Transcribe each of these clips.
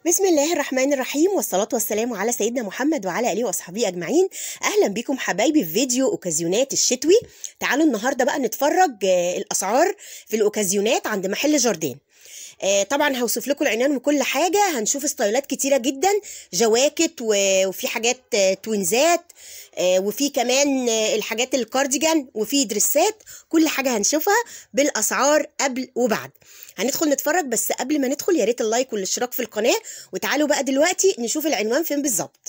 بسم الله الرحمن الرحيم والصلاة والسلام على سيدنا محمد وعلى آله وأصحابه أجمعين أهلا بكم حبايبي في فيديو أوكازيونات الشتوي تعالوا النهاردة بقى نتفرج آه، الأسعار في الأوكازيونات عند محل جاردين آه، طبعا هوصف لكم العنوان وكل حاجة هنشوف ستايلات كتيرة جدا جواكت و- وفي حاجات آه، توينزات آه، وفي كمان آه، الحاجات الكارديجان وفي دريسات كل حاجة هنشوفها بالأسعار قبل وبعد هندخل نتفرج بس قبل ما ندخل يا ريت اللايك والاشتراك في القناة وتعالوا بقى دلوقتي نشوف العنوان فين بالظبط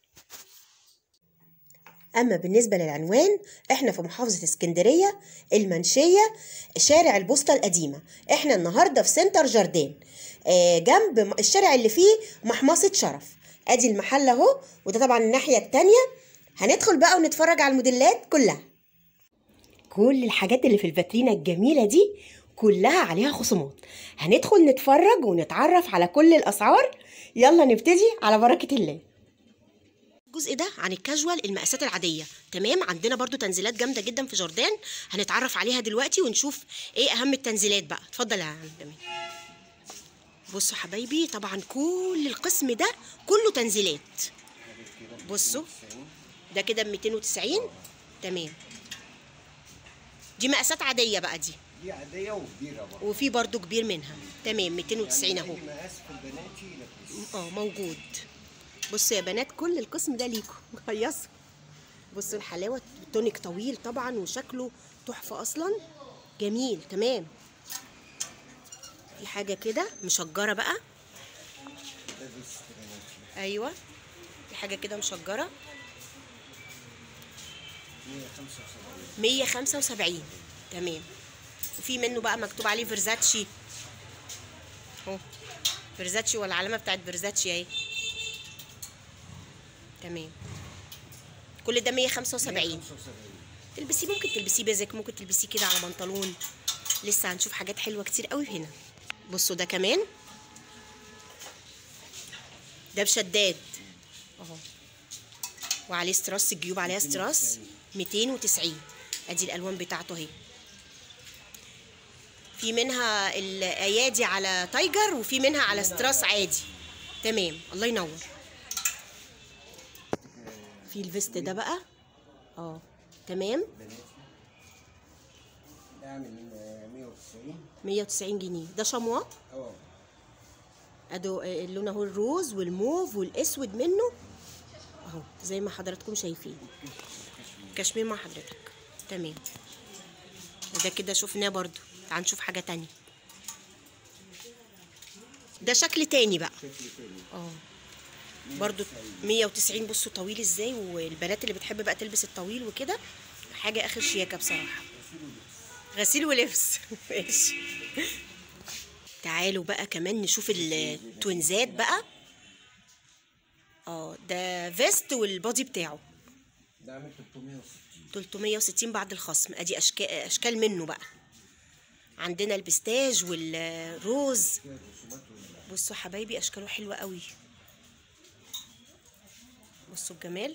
اما بالنسبه للعنوان احنا في محافظه اسكندريه المنشيه شارع البوسطه القديمه احنا النهارده في سنتر جاردين آه جنب م- الشارع اللي فيه محمصه شرف ادي المحل اهو وده طبعا الناحيه التانية هندخل بقى ونتفرج على الموديلات كلها كل الحاجات اللي في الفاترينا الجميله دي كلها عليها خصومات هندخل نتفرج ونتعرف على كل الاسعار يلا نبتدي على بركه الله الجزء ده عن الكاجوال المقاسات العاديه تمام عندنا برضو تنزيلات جامده جدا في جوردان هنتعرف عليها دلوقتي ونشوف ايه اهم التنزيلات بقى اتفضل يا عم جميل بصوا حبايبي طبعا كل القسم ده كله تنزيلات بصوا ده كده ب 290 تمام دي مقاسات عاديه بقى دي دي عادية وكبيرة برضه وفي برضو كبير منها تمام 290 اهو أي مقاس في البنات يلبس اه موجود بصوا يا بنات كل القسم ده ليكم هيصوا بصوا الحلاوه تونيك طويل طبعا وشكله تحفه اصلا جميل تمام في حاجه كده مشجره بقى ده بس بناتي ايوه في حاجه كده مشجره 175 175 تمام وفي منه بقى مكتوب عليه فيرزاتشي اهو فيرزاتشي والعلامه بتاعت فيرزاتشي اهي تمام كل ده 175 175 تلبسيه ممكن تلبسيه بيزك ممكن تلبسيه كده على بنطلون لسه هنشوف حاجات حلوه كتير قوي هنا بصوا ده كمان ده بشداد اهو وعليه ستراس الجيوب عليها ستراس 290 ادي الالوان بتاعته اهي في منها الايادي على تايجر وفي منها على ستراس عادي تمام الله ينور في الفيست ده بقى اه تمام بناتي ده عامل 190 190 جنيه ده شموا اه ادو آه، اللون اهو الروز والموف والاسود منه اهو زي ما حضراتكم شايفين كشمير مع حضرتك تمام ده كده شفناه برضو تعال نشوف حاجة تانية ده شكل تاني بقى شكل تاني اه برضو 190 بصوا طويل ازاي والبنات اللي بتحب بقى تلبس الطويل وكده حاجة اخر شياكة بصراحة غسيل ولبس ماشي تعالوا بقى كمان نشوف التوينزات بقى اه ده فيست والبادي بتاعه ده عامل 360 360 بعد الخصم ادي اشكال اشكال منه بقى عندنا البستاج والروز فيها رسومات ولا بصوا حبايبي اشكاله حلوه قوي بصوا الجمال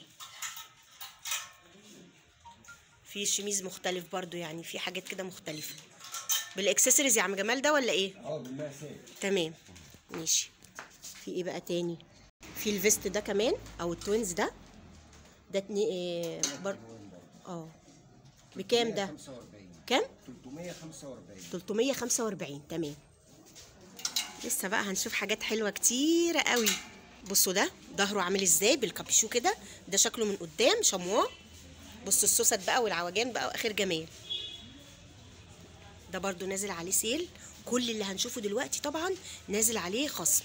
في شميز مختلف برضو يعني في حاجات كده مختلفه بالاكسسوارز يا عم جمال ده ولا ايه اه بالمقاسات تمام ماشي في ايه بقى تاني في الفيست ده كمان او التوينز ده ده اتني إيه بر... اه بكام ده 45 كام 345 345 تمام لسه بقى هنشوف حاجات حلوه كتيره قوي بصوا ده ظهره عامل ازاي بالكابيشو كده ده شكله من قدام شمواه بصوا السوست بقى والعوجان بقى واخر جمال ده برضو نازل عليه سيل كل اللي هنشوفه دلوقتي طبعا نازل عليه خصم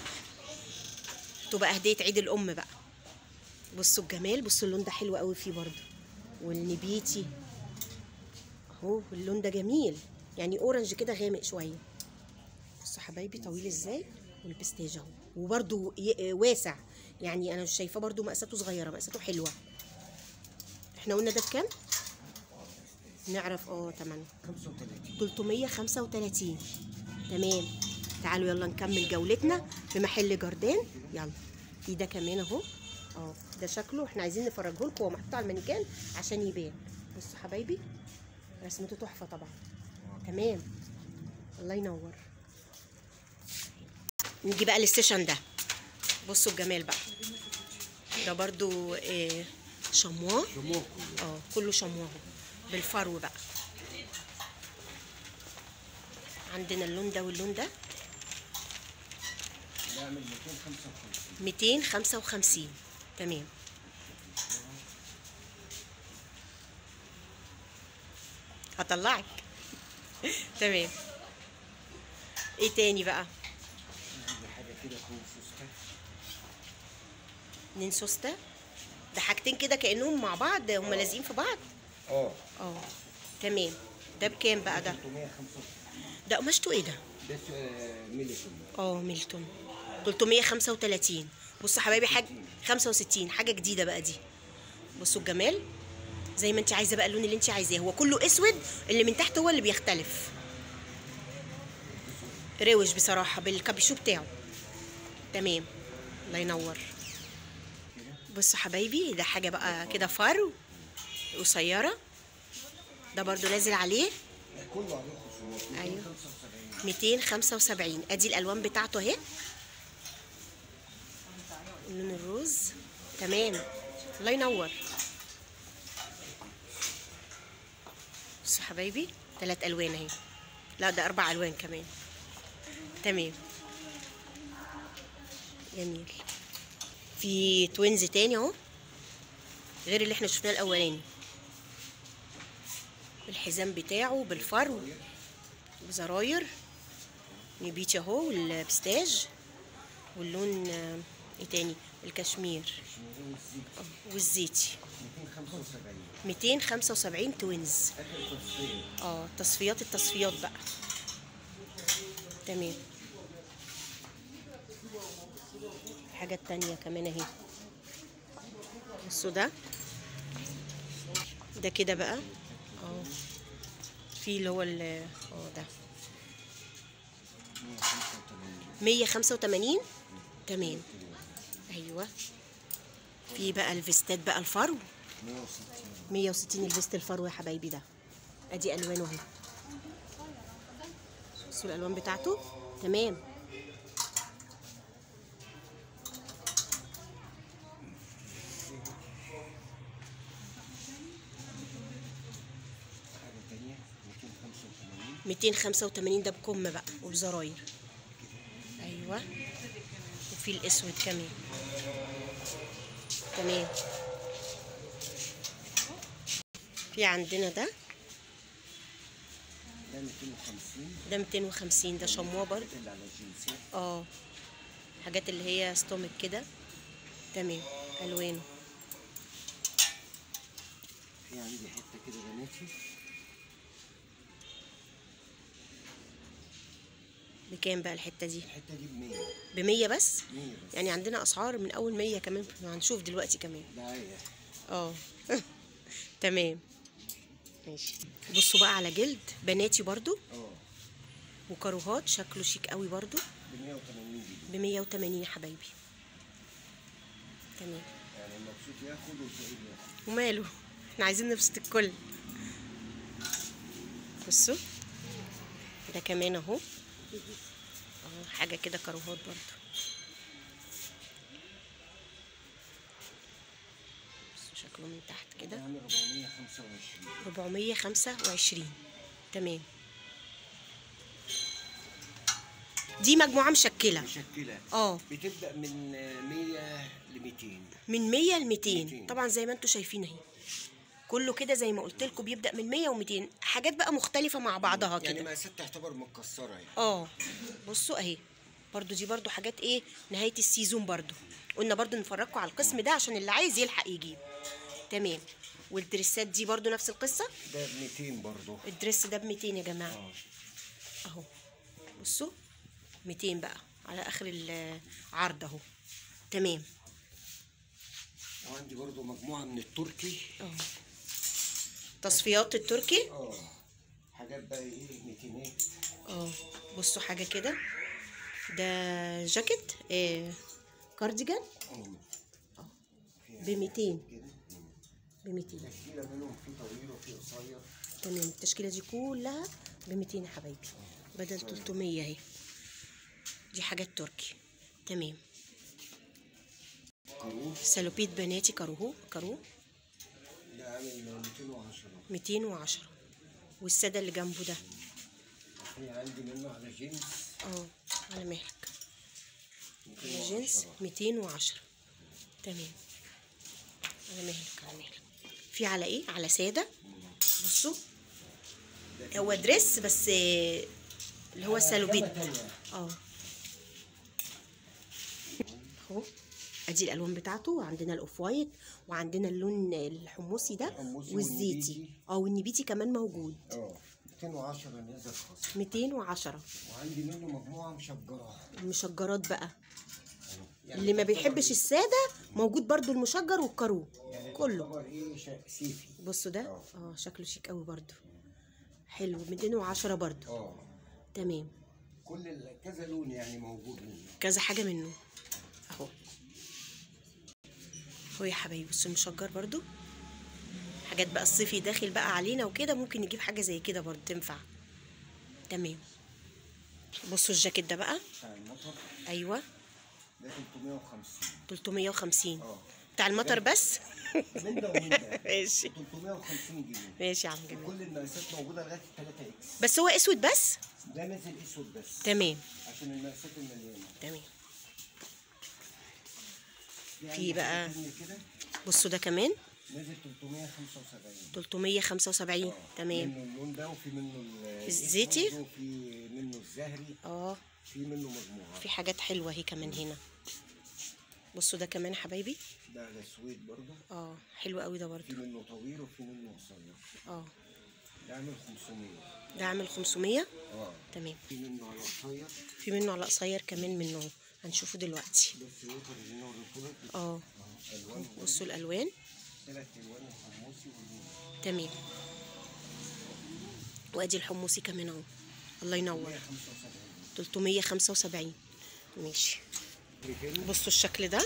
تبقى هديه عيد الام بقى بصوا الجمال بصوا اللون ده حلو قوي فيه برضو والنبيتي اهو اللون ده جميل يعني اورنج كده غامق شويه بصوا حبايبي طويل ازاي والبستاج اهو وبرده واسع يعني انا مش شايفاه برده مقاساته صغيره مقاساته حلوه احنا قلنا ده بكام نعرف اه تمام 35 335 تمام تعالوا يلا نكمل جولتنا في محل جردان يلا في ده كمان اهو اه ده شكله احنا عايزين نفرجه لكم هو محطوط على المانيكان عشان يبان بصوا حبايبي رسمته تحفه طبعا تمام الله ينور نيجي بقى للسيشن ده بصوا الجمال بقى ده برضو آه شمواه شموع اه كله شمواه بالفرو بقى عندنا اللون ده واللون ده نعمل 255 255 تمام هطلعك تمام ايه تاني بقى عندي حاجه كده تكون فستة اتنين سوسته ده حاجتين كده كانهم مع بعض هما لازقين في بعض اه اه تمام ده بكام بقى ده 355 ده قماشته ايه ده ده آه، ميلتون اه ميلتون 335 بصوا يا حبايبي حاجه 65 حاجه جديده بقى دي بصوا الجمال زي ما انت عايزه بقى اللون اللي انت عايزاه هو كله اسود اللي من تحت هو اللي بيختلف روش بصراحه بالكابيشو بتاعه تمام الله ينور بصوا حبايبي ده حاجه بقى كده فرو قصيره ده برضو نازل عليه ده كله عليه خصومات أيوه. 275 275 ادي الالوان بتاعته اهي اللون الروز تمام الله ينور بصوا حبايبي ثلاث الوان اهي لا ده اربع الوان كمان تمام جميل في توينز تاني اهو غير اللي احنا شفناه الاولاني بالحزام بتاعه بالفرو بزراير نبيتي اهو والبستاج واللون آه، ايه تاني الكشمير آه، والزيتي 275 275 توينز اخر تصفيه اه تصفيات التصفيات بقى تمام الحاجة التانية كمان اهي بصوا ده ده كده بقى اه في اللي هو ال- اه ده 185 185 تمام ايوه في بقى الفيستات بقى الفرو 160 160 الفيست الفرو يا حبايبي ده ادي الوانه اهي بصوا الالوان بتاعته تمام حاجه تانية 285 285 ده بكم بقى وبزراير ايوه وفي الاسود كمان تمام في عندنا ده ده 250 ده 250 ده شمواه برضه اللي على الجنسات اه حاجات اللي هي ستومك كده تمام الوانه في عندي حته كده بناتي بكام بقى الحته دي الحته دي ب 100 ب 100 بس 100 بس يعني عندنا اسعار من اول 100 كمان هنشوف دلوقتي كمان دعايه اه تمام ماشي بصوا بقى على جلد بناتي برضو اه وكاروهات شكله شيك قوي برضو ب 180 جنيه ب 180 يا حبايبي تمام يعني المبسوط ياخد والفقير ياخد وماله احنا عايزين نبسط الكل بصوا ده كمان اهو اهو حاجه كده كاروهات برضو بصوا شكله من تحت كده يعني 425 425 تمام دي مجموعة مشكلة مشكله اه بتبدا من 100 ل 200 من 100 ل 200 200. طبعا زي ما انتم شايفين اهي كله كده زي ما قلت لكم بيبدأ من 100 و200 حاجات بقى مختلفة مع بعضها يعني كده مقاسات تعتبر متكسره يعني اه بصوا اهي برضو دي برضو حاجات ايه نهاية السيزون برضو قلنا برضو نفرجكم على القسم ده عشان اللي عايز يلحق يجيب تمام والدريسات دي برضو نفس القصة ده ب 200 برضه الدريس ده ب 200 يا جماعة اه اهو بصوا 200 بقى على اخر العرض اهو تمام وعندي برضه مجموعه من التركي اه تصفيات التركي اه حاجات بقى ايه 200 اه بصوا حاجه كده ده جاكيت إيه كارديجان ب 200 كده ب 200 تشكيله منهم في طويل وفي قصير تمام التشكيله دي كلها ب 200 يا حبايبي بدل 300 اهي دي حاجات تركي تمام كروف سالوبيت بناتي كاروهو كارو ده عامل 210 210 والسادة اللي جنبه ده في عندي منه على جينز اه على مهلك على 210. جنس 210 تمام على مهلك على مهلك في على ايه على سادة بصوا هو دريس بس آه، اللي هو سالوبيت خامة تانية. اه اهو ادي الالوان بتاعته وعندنا الاوف وايت وعندنا اللون الحمصي ده الحمصي والزيتي والنبيتي. اه والنبيتي كمان موجود اه 210 نزل خاص 210 وعندي منه مجموعة مشجرة المشجرات بقى يعني اللي ما تعتبر بيحبش الساده موجود برضو المشجر والكارو يعني كله تعتبر ايه شا- سيفي بصوا ده اه. اه شكله شيك قوي برضو حلو 210 برضو اه تمام كل ال- كذا لون يعني موجود منه كذا حاجه منه اهو هو يا حبايبي بصوا المشجر برضو حاجات بقى الصيفي داخل بقى علينا وكده ممكن نجيب حاجه زي كده برضو تنفع تمام بصوا الجاكيت ده بقى بتاع المطر ايوه ده 350 350 اه بتاع المطر بس من ده ومن ده ماشي 350 جنيه ماشي يا عم جميل كل المقاسات موجودة لغاية 3 اكس بس هو اسود بس ده نازل اسود بس تمام عشان المقاسات المليانة تمام في في عندي بقى- حاجة تانية كده بصوا ده كمان نازل 375 375 اه تمام منه اللون ده وفي منه ال- الزيتي؟ الأسود وفي منه الزهري اه في منه مجموعة في حاجات حلوه اهي كمان هنا بصوا ده كمان يا حبايبي ده على سويد برضه اه حلو قوي ده في برضو منه طويل وفي منه قصير اه ده عامل 500 ده عامل 500 اه تمام في منه على قصير في منه على قصير كمان منه هنشوفه دلوقتي بس يقدر ينور الفلك اه الوان بصوا الالوان ثلاث الوان الحمصي واللون تمام وادي الحمصي كمان اهو الله ينور 175 375 ماشي اللي تاني بصوا الشكل ده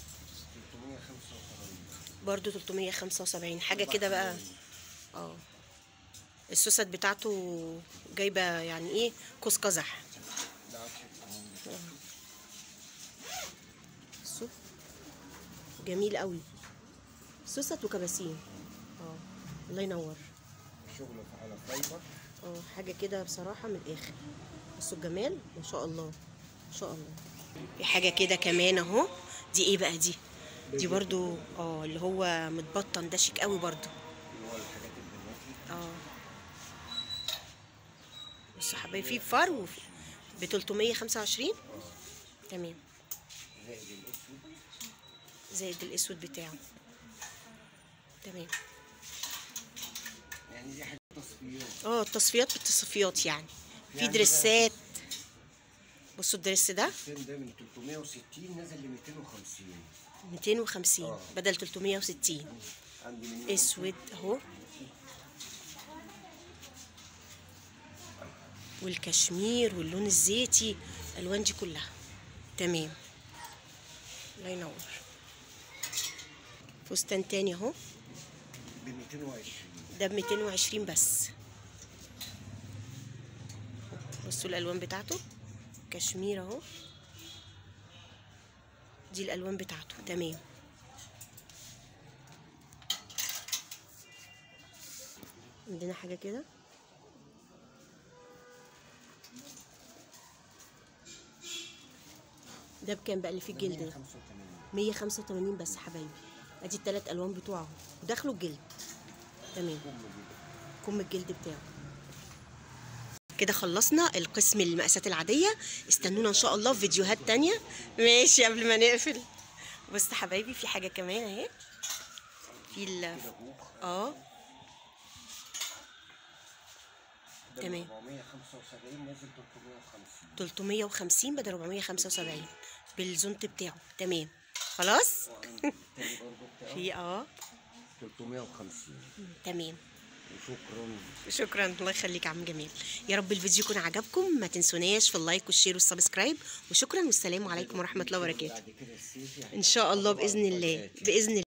375 برضو 375 حاجة كده بقى اه السوست بتاعته جايبة يعني ايه قوس قزح ده عكس القانون ده. بصوا جميل قوي سوست وكباسين اه الله ينور شغل على فايبر اه حاجة كده بصراحة من الآخر بصوا الجمال ما شاء الله ما شاء الله في حاجة كده كمان اهو دي ايه بقى دي دي برضو اه اللي هو متبطن ده شيك قوي برضو اللي هو الحاجات البناتي اه بصوا حبايبي في فرو ب 325 تمام زائد الاسود زائد الاسود بتاعه تمام يعني دي حاجه تصفيات اه التصفيات بالتصفيات يعني في يعني دريسات بصوا الدريس ده السن ده من 360 نزل ل 250 250 آه. بدل 360 عندي منه اسود اهو والكشمير واللون الزيتي الالوان دي كلها تمام الله ينور فستان تاني اهو ب 220 ده ب 220 بس بصوا الالوان بتاعته كشمير اهو دي الالوان بتاعته تمام عندنا حاجه كده ده بكام بقى اللي فيه الجلد ده 185 185 بس حبايبي ادي التلات الوان بتوعه وداخله الجلد تمام كم الجلد بتاعه كده خلصنا القسم المقاسات العادية استنونا ان شاء الله في فيديوهات تانية ماشي قبل ما نقفل بص حبايبي في حاجة كمان اهي في ال اه ده تمام. 475 نزل 350 350 بدل 475 بالزونت بتاعه تمام خلاص التاني برضه بتاعه في اه 350 تمام وشكرا شكرا الله يخليك يا عم جميل يا رب الفيديو يكون عجبكم ما تنسوناش في اللايك والشير والسبسكرايب وشكرا والسلام عليكم ورحمه الله وبركاته بعد كده السيف يعني ان شاء الله باذن الله باذن الله